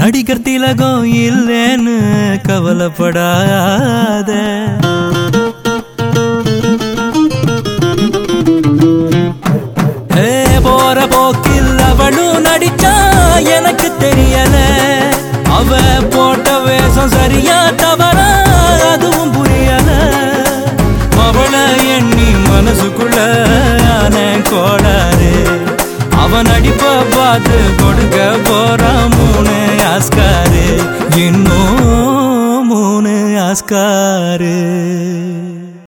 நடிகர் திலகம் இல்லைன்னு கவலைப்படாத ஏ, போற போக்கில் அவளும் நடிச்சா எனக்கு தெரியல அவ போட்ட வேஷம் சரியா தவறா அதுவும் புரியல அவளை எண்ணி மனசுக்குள்ள ஆன கோளாறு அவன் அடிப்ப பார்த்து கொடுக்க போறான் மூணு ஆஸ்காரு இன்னும் மூணு ஆஸ்காரு